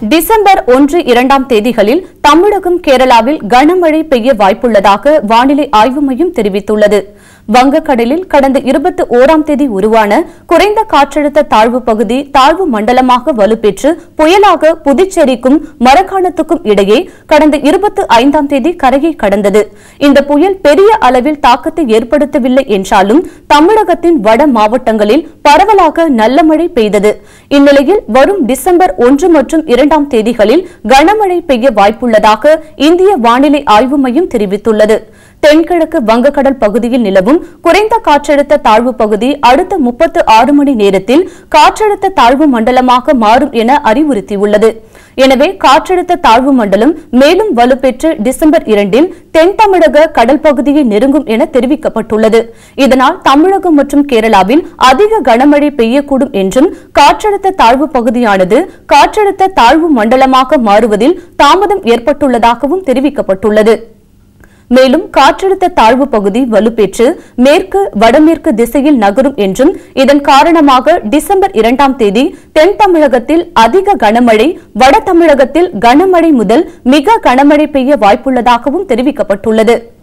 December ஒன்று இரண்டாம் தேதிகளில் தமிழகம் கேரளாவில் கனமழை பெய்ய வாய்ப்புள்ளதாக வானிலை ஆய்வு மையம் தெரிவித்துள்ளது வங்கக்கடலில் கடந்த இருபத்தி ஓராம் தேதி உருவான குறைந்த காற்றழுத்த தாழ்வு பகுதி தாழ்வு மண்டலமாக வலுப்பெற்று புயலாக புதுச்சேரிக்கும் மரக்காணத்துக்கும் இடையே கடந்த இருபத்தி ஐந்தாம் தேதி கரையை கடந்தது இந்த புயல் பெரிய அளவில் தாக்கத்தை ஏற்படுத்தவில்லை என்றாலும் தமிழகத்தின் வட மாவட்டங்களில் பரவலாக நல்ல மழை பெய்தது இந்நிலையில் வரும் டிசம்பர் ஒன்று மற்றும் இரண்டாம் தேதிகளில் கனமழை பெய்ய வாய்ப்புள்ளதாக இந்திய வானிலை ஆய்வு மையம் தெரிவித்துள்ளது தென்கிழக்கு வங்கக்கடல் பகுதியில் நிலவும் குறைந்த காற்றழுத்த தாழ்வு பகுதி அடுத்த முப்பத்து ஆறு மணி நேரத்தில் காற்றழுத்த தாழ்வு மண்டலமாக மாறும் என அறிவுறுத்தியுள்ளது எனவே காற்றழுத்த தாழ்வு மண்டலம் மேலும் வலுப்பெற்று டிசம்பர் இரண்டில் தென் தமிழக கடல் பகுதியை நெருங்கும் என தெரிவிக்கப்பட்டுள்ளது இதனால் தமிழகம் மற்றும் கேரளாவில் அதிக கனமழை பெய்யக்கூடும் என்றும் காற்றழுத்த தாழ்வு பகுதியானது காற்றழுத்த தாழ்வு மண்டலமாக மாறுவதில் தாமதம் ஏற்பட்டுள்ளதாகவும் தெரிவிக்கப்பட்டுள்ளது மேலும் காற்றழுத்த தாழ்வு பகுதி வலுப்பெற்று மேற்கு வடமேற்கு திசையில் நகரும் என்றும் இதன் காரணமாக டிசம்பர் இரண்டாம் தேதி தென் தமிழகத்தில் அதிக கனமழை வட தமிழகத்தில் கனமழை முதல் மிக கனமழை பெய்ய வாய்ப்புள்ளதாகவும் தெரிவிக்கப்பட்டுள்ளது